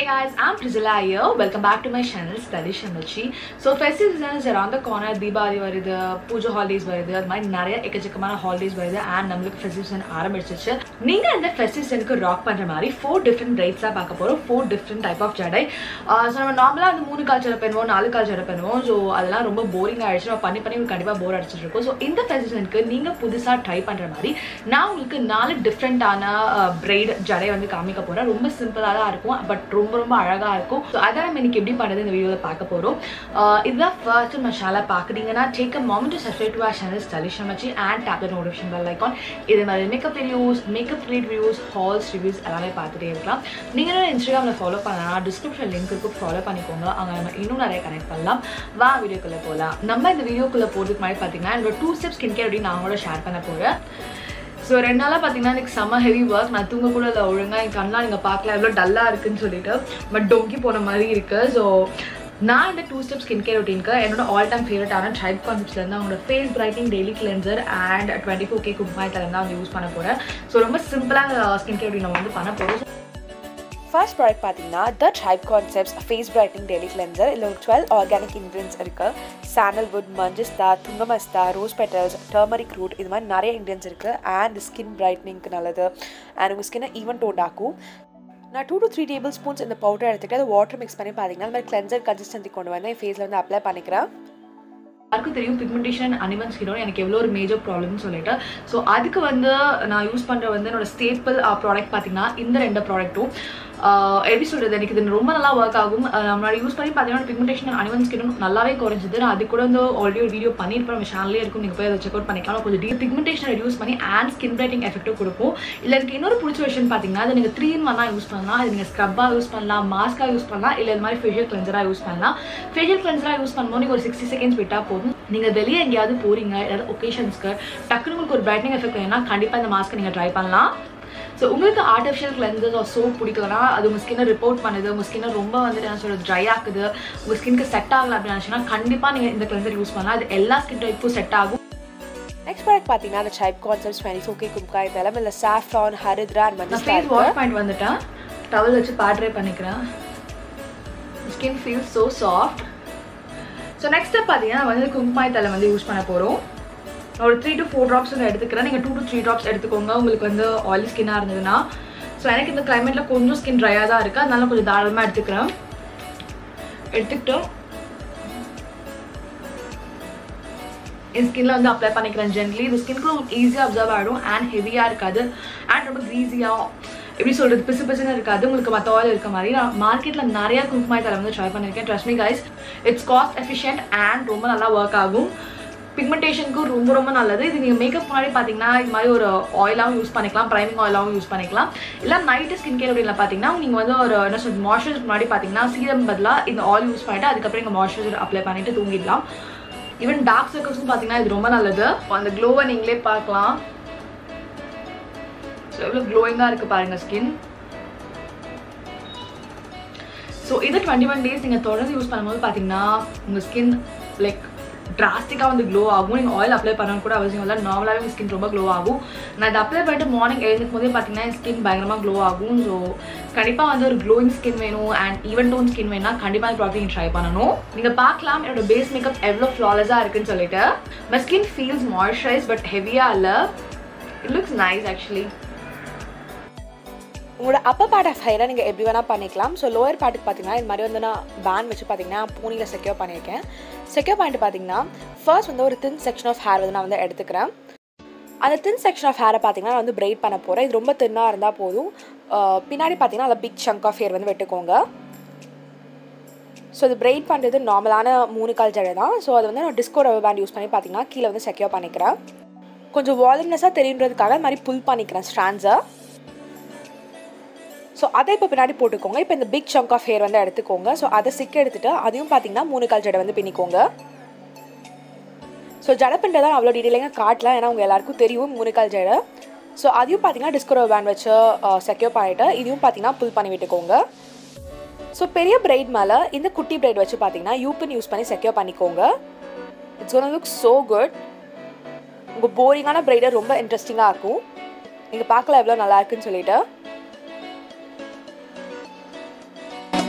guys, I'm Priscilla here. Welcome back to my channel Study Shamachi. So festive season is around the corner. Deepavali வருது பூஜை holidays வருது அது மாதிரி நிறைய எக்கச்சக்கமான ஹாலிடேஸ் வருது அண்ட் நம்மளுக்கு ஃபெஸ்டிவ் சீசன் ஆரம்பிச்சிச்சு நீங்க இந்த ஃபெஸ்டிவ் சீசனுக்கு ராக் பண்ற மாதிரி ஃபோர் டிஃப்ரெண்ட் பிரைட்ஸாக பார்க்க போறோம் ஃபோர் டிஃப்ரெண்ட் டைப் ஆஃப் ஜடை ஸோ நம்ம நார்மலாக அந்த மூணு கால் ஜடை பண்ணுவோம் நாலு கால் ஜடை பண்ணுவோம் ஸோ அதெல்லாம் ரொம்ப போரிங் ஆயிடுச்சு நம்ம பண்ணி பண்ணி கண்டிப்பாக போர் அடிச்சிட்டு இருக்கோம் ஸோ இந்த ஃபெஸ்டிவ் சீசனுக்கு நீங்க புதுசாக ட்ரை பண்ற மாதிரி நான் உங்களுக்கு நாலு டிஃப்ரெண்டான பிரைட் ஜடை வந்து காமிக்க போறேன் ரொம்ப சிம்பிளாக தான் இருக்கும் பட் ரொம்ப ரொம்ப அழகா இருக்கும் ஸோ அதை நம்ம இன்னைக்கு எப்படி பண்ணுறது இந்த வீடியோவில் பார்க்க போறோம் ஆஹ் இதுதான் ஃபர்ஸ்ட் நம்ம சேனலை பார்க்குறீங்கன்னா take a moment to subscribe to our channel stylish மச்சி and tap the notification bell icon இது மாதிரி makeup reviews makeup related reviews hauls reviews எல்லாமே பார்த்துட்டே இருக்கலாம் நீங்கள் இன்ஸ்டாகிராமில் ஃபாலோ பண்ணலாம் டிஸ்கிரிப்ஷன் லிங்க் இருக்கும் ஃபாலோ பண்ணிக்கோங்க அங்கே நம்ம இன்னும் நிறைய கனெக்ட் பண்ணலாம் வா வீடியோக்குள்ளே போகலாம் நம்ம இந்த வீடியோக்குள்ளே போகிறதுக்கு முன்னாடி பார்த்தீங்கன்னா என்னோட டூ ஸ்டெப் ஸ்கின் கேர் அப்படின்னு நான் உங்களோட ஷேர் பண்ண போகிறேன் ஸோ ரெண்டு நாளாக பார்த்தீங்கன்னா எனக்கு செம்ம ஹெவி ஒர்க் நான் தூங்க கூட இல்லை ஒழுங்காக என் கண்ணெலாம் நீங்கள் பார்க்கல எவ்வளோ டல்லாக இருக்குன்னு சொல்லிட்டு பட் டோங்கி போன மாதிரி இருக்குது ஸோ நான் இந்த டூ ஸ்டெப் ஸ்கின் கேர் ரொட்டீனுக்கு என்னோட ஆல் டைம் ஃபேவரட்டான ட்ரைப் கான்செப்ட்ஸ்லேருந்து அவங்களோட face brightening daily cleanser and twenty four K கும்பாயத்தில் தான் வந்து யூஸ் பண்ண போகிறேன் ஸோ ரொம்ப சிம்பிளாக ஸ்கின் கேர் ரொட்டீன் நம்ம வந்து பண்ண போகிறோம் ஃபர்ஸ்ட் ப்ராடக்ட் பார்த்தீங்கன்னா the Tribe Concepts face brightening daily cleanser இதில் ஒரு டுவெல் ஆர்கானிக் இன்க்ரீடியன்ஸ் இருக்குது சாண்டல்வுட் மஞ்சஸ்தா துங்கமஸ்தா ரோஸ் பெட்டல்ஸ் டர்மரிக் ரூட் இது மாதிரி நிறைய இன்க்ரீடியன்ஸ் இருக்குது அண்ட் ஸ்கின் பிரைட்னிங்க்கு நல்லது அண்ட் உங்கள் ஸ்கின்னை ஈவன் டோன் ஆக்கும் நான் two to three tablespoons இந்த பவுடர் எடுத்துகிட்டு அது வாட்டர் மிக்ஸ் பண்ணி பார்த்தீங்கன்னா அந்த மாதிரி கிளென்சர் கன்சிஸ்டன்சி கொண்டு வந்து என் ஃபேஸில் வந்து அப்ளை பண்ணிக்கிறேன் எல்லாருக்கும் தெரியும் பிக்மெண்டேஷன் அனிமன் ஸ்கினோட எனக்கு எவ்வளோ ஒரு மேஜர் ப்ராப்ளம்னு சொல்லிட்டு ஸோ அதுக்கு வந்து நான் யூஸ் பண்ணுற வந்து என்னோட ஸ்டேப்பிள் ப்ராடக்ட் பார்த்தீங்கன்னா இந்த ரெண்டு ப்ராடக்ட்டும் எப்படி சொல்கிறது எனக்கு இது ரொம்ப நல்லா ஒர்க் ஆகும் நம்மளோட யூஸ் பண்ணி பார்த்தீங்கன்னா பிக்மெண்டேஷன் அனிமன் ஸ்கினும் நல்லாவே குறைஞ்சது நான் அது கூட வந்து ஆல்ரெடி ஒரு வீடியோ பண்ணியிருப்பேன் நம்ம சேனல்லே இருக்கும் நீங்கள் போய் அதை செக் அவுட் பண்ணிக்கலாம் கொஞ்சம் டீ பிக்மெண்டேஷன் ரெடியூஸ் பண்ணி அண்ட் ஸ்கின் பிரைட்டிங் எஃபெக்ட்டும் கொடுக்கும் இல்லை எனக்கு இன்னொரு பிடிச்ச விஷயம் பார்த்தீங்கன்னா அது நீங்கள் த்ரீ இன் ஒன்னாக யூஸ் பண்ணலாம் அது நீங்கள் ஸ்க்ரப்பாக யூஸ் பண்ணலாம் மாஸ்க்காக யூஸ் பண்ணலாம் இல்லை இது மாதிரி ஃபேஷியல் கிளென்சராக யூஸ் பண்ணலாம் ஃபேஷியல் கிளென்சராக யூஸ் பண்ணும்போது நீங்கள் ஒரு சிக்ஸ்டி செகண்ட்ஸ் விட்டால் போதும் நீங்கள் வெளியே எங்கேயாவது போகிறீங்க ஏதாவது ஒகேஷன்ஸ்க்கு டக்குனு உங்களுக்கு ஒரு பிரைட்னிங் எஃபெக்ட் வேணும்னா கண்டிப்பாக இந்த மாஸ்க்கை நீங்கள் ட்ரை பண்ணலாம் ஸோ உங்களுக்கு ஆர்டிஃபிஷியல் கிளென்சஸ் ஆர் சோப் பிடிக்கலனா அது உங்கள் ஸ்கின்னை ரிப்போர்ட் பண்ணுது உங்கள் ஸ்கின்னை ரொம்ப வந்துட்டு என்ன சொல்கிறது ட்ரை ஆக்குது உங்கள் ஸ்கின்க்கு செட் ஆகல அப்படின்னு நினச்சினா கண்டிப்பாக நீங்கள் இந்த கிளென்சர் யூஸ் பண்ணலாம் அது எல்லா ஸ்கின் டைப்பும் செட் ஆகும் நெக்ஸ்ட் ப்ராடக்ட் பார்த்தீங்கன்னா அந்த Tribe Concepts twenty four K கும்காய் தலம் இல்லை சாஃப்ரான் ஹரித்ரா அண்ட் நான் மஞ்சள் ஃபேஸ் வாஷ் பாயிண்ட் வந்துட்டேன் டவல் வச்சு பேட்ரே பண்ணிக்கிறேன் skin feel so soft so next step பார்த்தீங்கன்னா வந்து குங்குமாய் தலை வந்து யூஸ் பண்ண போகிறோம் ஒரு த்ரீ டு ஃபோர் ட்ராப்ஸ் வந்து எடுத்துக்கிறேன் நீங்கள் டூ டு த்ரீ ட்ராப்ஸ் எடுத்துக்கோங்க உங்களுக்கு வந்து ஆயிலி ஸ்கின்னாக இருந்ததுன்னா ஸோ எனக்கு இந்த கிளைமேட்டில் கொஞ்சம் ஸ்கின் ட்ரையாக தான் இருக்குது அதனால கொஞ்சம் தாராளமாக எடுத்துக்கிறேன் எடுத்துக்கிட்டு என் ஸ்கின்ல வந்து அப்ளை பண்ணிக்கிறேன் ஜென்ட்லி இது ஸ்கின்க்கு உங்களுக்கு ஈஸியாக அப்சர்வ் ஆகிடும் அண்ட் ஹெவியாக இருக்காது அண்ட் ரொம்ப க்ரீஸியாக எப்படி சொல்கிறது பிசு பிசுன்னு இருக்காது உங்களுக்கு மற்ற ஆயில் இருக்க மாதிரி நான் மார்க்கெட்டில் நிறைய குங்குமாய் தலை வந்து ட்ரை பண்ணியிருக்கேன் trust me guys it's cost efficient and ரொம்ப நல்லா ஒர்க் ஆகும் பிக்மெண்டேஷனுக்கு ரொம்ப ரொம்ப நல்லது இது நீங்கள் மேக்கப் மாதிரி பார்த்தீங்கன்னா இது மாதிரி ஒரு ஆயிலாகவும் யூஸ் பண்ணிக்கலாம் ப்ரைமிங் ஆயிலாகவும் யூஸ் பண்ணிக்கலாம் இல்லை நைட்டு ஸ்கின் கேர் அப்படின்னு பார்த்தீங்கன்னா நீங்கள் வந்து ஒரு என்ன சொல்றது மாய்ஸ்சரைசர் முன்னாடி பார்த்தீங்கன்னா சீரம் பதிலாக இந்த ஆயில் யூஸ் பண்ணிட்டு அதுக்கப்புறம் இங்கே மாய்ஸ்சரைசர் அப்ளை பண்ணிட்டு தூங்கிடலாம் ஈவன் டார்க் சர்க்கிள்ஸும் பார்த்தீங்கன்னா இது ரொம்ப நல்லது அந்த க்ளோவை நீங்களே பார்க்கலாம் ஸோ எவ்வளோ க்ளோயிங்காக இருக்குது பாருங்கள் ஸ்கின் ஸோ இது டுவெண்ட்டி ஒன் டேஸ் நீங்கள் தொடர்ந்து யூஸ் பண்ணும்போது பார்த்தீங்கன்னா உங்கள் ஸ்கின் லைக் டிராஸ்டிக்காக வந்து க்ளோ ஆகும் நீங்கள் ஆயில் அப்ளை பண்ணணும் கூட அவசியம் இல்லை நார்மலாகவே உங்கள் ஸ்கின் ரொம்ப க்ளோ ஆகும் நான் இதை அப்ளை பண்ணிட்டு மார்னிங் எழுந்துக்கும் போதே பார்த்தீங்கன்னா என் ஸ்கின் பயங்கரமாக க்ளோ ஆகும் ஸோ கண்டிப்பாக வந்து ஒரு க்ளோயிங் ஸ்கின் வேணும் அண்ட் ஈவன் டோன் ஸ்கின் வேணும்னா கண்டிப்பாக இந்த ப்ராடக்ட் நீங்கள் ட்ரை பண்ணணும் நீங்கள் பார்க்கலாம் என்னோட பேஸ் மேக்கப் எவ்வளோ ஃப்ளாலஸாக இருக்குன்னு சொல்லிட்டு my skin feels moisturise but ஹெவியாக இல்லை இட் லுக்ஸ் நைஸ் ஆக்சுவலி உங்களோட அப்பர் பார்ட் ஆஃப் ஹைரை நீங்கள் எப்படி வேணால் பண்ணிக்கலாம் ஸோ லோயர் பார்ட்டுக்கு பார்த்தீங்கன்னா இது மாதிரி வந்து நான் பேண்ட் வச்சு பார்த்தீங்கன்னா பூனியில் செக்யூர் பண்ணியிருக்கேன் செக்யூர் பண்ணிட்டு பார்த்தீங்கன்னா ஃபர்ஸ்ட் வந்து ஒரு தின் செக்ஷன் ஆஃப் ஹேர் வந்து நான் வந்து எடுத்துக்கிறேன் அந்த தின் செக்ஷன் ஆஃப் ஹேரை பார்த்தீங்கன்னா நான் வந்து பிரைட் பண்ண போகிறேன் இது ரொம்ப தின்னாக இருந்தால் போதும் அஹ் பின்னாடி பார்த்தீங்கன்னா அதில் பிக் சங்க் ஆஃப் ஹேர் வந்து வெட்டுக்கோங்க ஸோ இது பிரைட் பண்ணுறது நார்மலான மூணு கால் ஜடை தான் ஸோ அது வந்து நான் டிஸ்கோ ரவர் பேண்ட் யூஸ் பண்ணி பார்த்தீங்கன்னா கீழே வந்து செக்யூர் பண்ணிக்கிறேன் கொஞ்சம் வால்யூம்னஸாக தெரியுன்றதுக்காக இந்த மாதிரி புல் பண்ணிக்கிறேன் ஸ்ட்ராண்ட்ஸை ஸோ அதை இப்போ பின்னாடி போட்டுக்கோங்க இப்போ இந்த பிக் சங்க் ஆஃப் ஹேர் வந்து எடுத்துக்கோங்க ஸோ அதை சிக்க எடுத்துட்டு அதையும் பார்த்தீங்கன்னா மூணு கால் ஜடை வந்து பின்னிக்கோங்க ஸோ ஜடை பின்றது தான் அவ்வளோ டீட்டெயிலாக காட்டலாம் ஏன்னா உங்கள் எல்லாருக்கும் தெரியும் மூணு கால் ஜடை ஸோ அதையும் பார்த்தீங்கன்னா டிஸ்கோ பேண்ட் வச்சு செக்யூர் பண்ணிவிட்டு இதையும் பார்த்தீங்கன்னா புல் பண்ணி விட்டுக்கோங்க ஸோ பெரிய பிரைட் மேலே இந்த குட்டி பிரைட் வச்சு பார்த்தீங்கன்னா யூபின் யூஸ் பண்ணி செக்யூர் பண்ணிக்கோங்க it's one look so good உங்கள் போரிங்கான பிரைடை ரொம்ப இன்ட்ரெஸ்டிங்காக இருக்கும் நீங்கள் பார்க்கல எவ்வளோ நல்லா இருக்குன்னு சொல்லிட்டு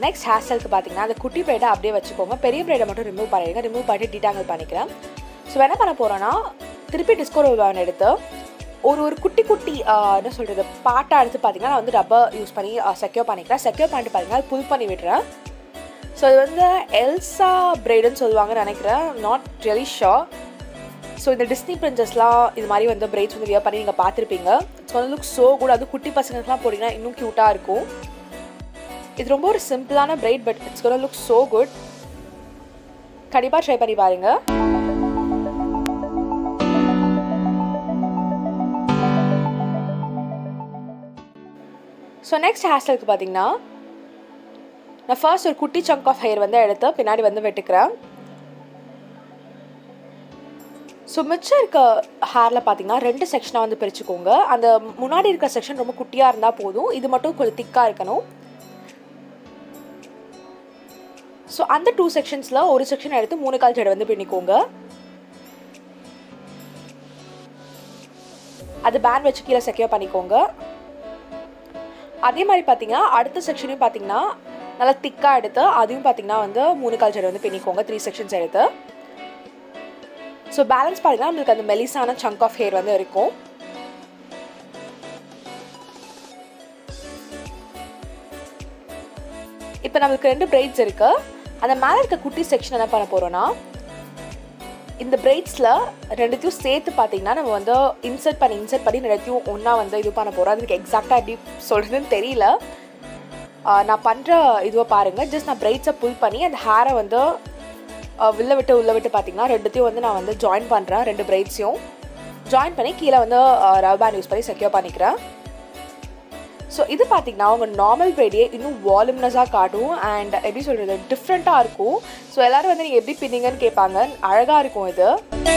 நெக்ஸ்ட் ஹேர் ஸ்டைலுக்கு பார்த்தீங்கன்னா அந்த குட்டி பிரைடை அப்படியே வச்சுக்கோங்க பெரிய பிரைடை மட்டும் ரிமூவ் பண்ணிடுங்க ரிமூவ் பண்ணிட்டு டீடாங்கல் பண்ணிக்கிறேன் ஸோ என்ன பண்ண போகிறோன்னா திருப்பி டிஸ்கோ ரூபான் எடுத்து ஒரு ஒரு குட்டி குட்டி ஆஹ், என்ன சொல்கிறது பாட்டாக எடுத்து பார்த்தீங்கன்னா நான் வந்து ரப்பர் யூஸ் பண்ணி செக்யூர் பண்ணிக்கிறேன் செக்யூர் பண்ணிட்டு பார்த்தீங்கன்னா அது புல் பண்ணி விடுறேன் ஸோ இது வந்து எல்சா பிரைடுன்னு சொல்லுவாங்கன்னு நினைக்கிறேன் நாட் ரியலி ஷோர் ஸோ இந்த டிஸ்னி பிரின்சஸ்லாம் இது மாதிரி வந்து பிரைட்ஸ் வந்து வியர் பண்ணி நீங்கள் பார்த்துருப்பீங்க ஸோ வந்து லுக் ஸோ குட் அது குட்டி பசங்களுக்குலாம் போட்டிங்கன்னா இன்னும் க்யூட்டாக இருக்கும் இது ரொம்ப ஒரு சிம்பிளான braid but it's gonna look so good கண்டிப்பாக ட்ரை பண்ணி பாருங்க ஸோ நெக்ஸ்ட் ஹேர் ஸ்டைலுக்கு பார்த்தீங்கன்னா நான் ஃபர்ஸ்ட் ஒரு குட்டி சங்க் ஆஃப் ஹேர் வந்து எடுத்து பின்னாடி வந்து வெட்டுக்கிறேன் ஸோ மிச்சம் இருக்க ஹேரில் பார்த்தீங்கன்னா ரெண்டு செக்ஷனாக வந்து பிரிச்சுக்கோங்க அந்த முன்னாடி இருக்க செக்ஷன் ரொம்ப குட்டியாக இருந்தால் போதும் இது மட்டும் கொஞ்சம் திக்காக இருக்கணும் ஸோ அந்த டூ செக்ஷன்ஸில் ஒரு செக்ஷன் எடுத்து மூணு கால் ஜடை வந்து பின்னிக்கோங்க அது பேண்ட் வச்சு கீழே செக்யூர் பண்ணிக்கோங்க அதே மாதிரி பார்த்தீங்கன்னா அடுத்த செக்ஷனையும் பார்த்தீங்கன்னா நல்லா திக்காக எடுத்து அதையும் பார்த்தீங்கன்னா வந்து மூணு கால் ஜடை வந்து பின்னிக்கோங்க த்ரீ செக்ஷன்ஸ் எடுத்து ஸோ பேலன்ஸ் பார்த்தீங்கன்னா நம்மளுக்கு அந்த மெலிசான சங்க் ஆஃப் ஹேர் வந்து இருக்கும் இப்போ நம்மளுக்கு ரெண்டு பிரைட்ஸ் இருக்கு அந்த மேலே இருக்க குட்டி செக்ஷன் என்ன பண்ண போகிறோன்னா இந்த பிரைட்ஸில் ரெண்டுத்தையும் சேர்த்து பார்த்தீங்கன்னா நம்ம வந்து இன்சர்ட் பண்ணி இன்சர்ட் பண்ணி ரெண்டுத்தையும் ஒன்றா வந்து இது பண்ண போகிறோம் அதுக்கு எக்ஸாக்டாக எப்படி சொல்கிறதுன்னு தெரியல ஆஹ் நான் பண்ணுற இதுவை பாருங்கள் ஜஸ்ட் நான் பிரைட்ஸை புல் பண்ணி அந்த ஹேரை வந்து ஆஹ் உள்ள விட்டு உள்ள விட்டு பார்த்தீங்கன்னா ரெண்டுத்தையும் வந்து நான் வந்து ஜாயின் பண்ணுறேன் ரெண்டு பிரைட்ஸையும் ஜாயின் பண்ணி கீழே வந்து ரவர் பேண்ட் யூஸ் பண்ணி செக்யூர் பண்ணிக்கிறேன் ஸோ இது பார்த்தீங்கன்னா உங்கள் நார்மல் பிரைடியே இன்னும் வால்யூம்னஸாக காட்டும் அண்ட் எப்படி சொல்கிறது டிஃப்ரெண்ட்டாக இருக்கும் ஸோ எல்லோரும் வந்து நீங்கள் எப்படி பின்னிங்கன்னு கேட்பாங்க அழகாக இருக்கும் இது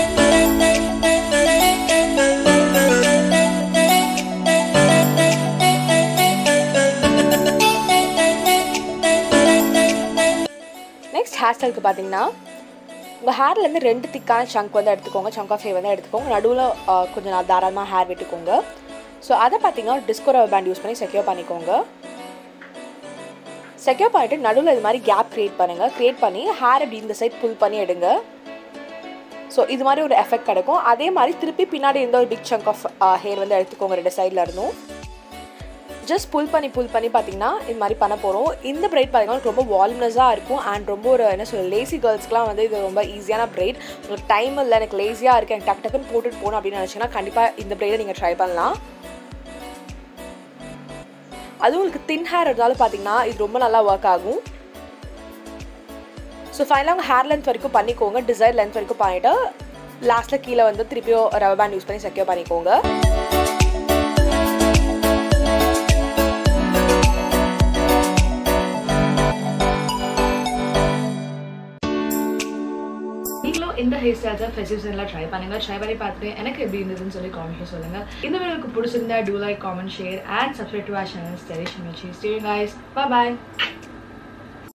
நெக்ஸ்ட் ஹேர் ஸ்டைலுக்கு பார்த்தீங்கன்னா உங்கள் ஹேர்லேருந்து ரெண்டு திக்கான சங்க் வந்து எடுத்துக்கோங்க சங்க் ஆஃப் ஹேர் வந்து எடுத்துக்கோங்க நடுவில் கொஞ்சம் நான் தாராளமாக ஹேர் விட்டுக்கோங்க ஸோ அதை பார்த்தீங்கன்னா டிஸ்கோ ரவர் பேண்ட் யூஸ் பண்ணி செக்யூர் பண்ணிக்கோங்க செக்யூர் பண்ணிட்டு நடுவில் இது மாதிரி கேப் க்ரியேட் பண்ணுங்கள் க்ரியேட் பண்ணி ஹேர் இப்படி இந்த சைட் புல் பண்ணி எடுங்க ஸோ இது மாதிரி ஒரு எஃபெக்ட் கிடைக்கும் அதே மாதிரி திருப்பி பின்னாடி இருந்த ஒரு பிக் சங்க் ஆஃப் ஹேர் வந்து எடுத்துக்கோங்க ரெண்டு சைடில் இருந்தும் ஜஸ்ட் புல் பண்ணி புல் பண்ணி பார்த்தீங்கன்னா இது மாதிரி பண்ண போகிறோம் இந்த பிரைட் பார்த்தீங்கன்னா ரொம்ப வால்னஸாக இருக்கும் அண்ட் ரொம்ப ஒரு என்ன சொல்ல லேசி கேர்ள்ஸ்க்குலாம் வந்து இது ரொம்ப ஈஸியான பிரைட் உங்களுக்கு டைம் இல்லை எனக்கு லேசியாக இருக்குது எனக்கு டக்கு டக்குன்னு போட்டுட்டு போகணும் அப்படின்னு நினச்சிங்கன்னா கண்டிப்பாக இந்த பிரைடை நீங்கள் ட்ரை பண்ணலாம் அதுவும் உங்களுக்கு தின் ஹேர் இருந்தாலும் பார்த்தீங்கன்னா இது ரொம்ப நல்லா ஒர்க் ஆகும் ஸோ ஃபைனலாக உங்கள் ஹேர் லென்த் வரைக்கும் பண்ணிக்கோங்க டிசைர் லென்த் வரைக்கும் பண்ணிவிட்டு லாஸ்ட்டில் கீழே வந்து திருப்பியும் ரவர் பேண்ட் யூஸ் பண்ணி செக்யூர் பண்ணிக்கோங்க நீங்களும் இந்த ஹேர் ஸ்டைல்ஸை ஃபெஸ்டிவ் ட்ரை பண்ணுங்க ட்ரை பண்ணி பார்த்துட்டு எனக்கு எப்படி இருந்ததுன்னு சொல்லி காமெண்ட் சொல்லுங்க இந்த வீடியோக்கு பிடிச்சிருந்தா do like comment share and subscribe to our channel ஸ்டெரிஷன் வச்சு ஸ்டே guys bye bye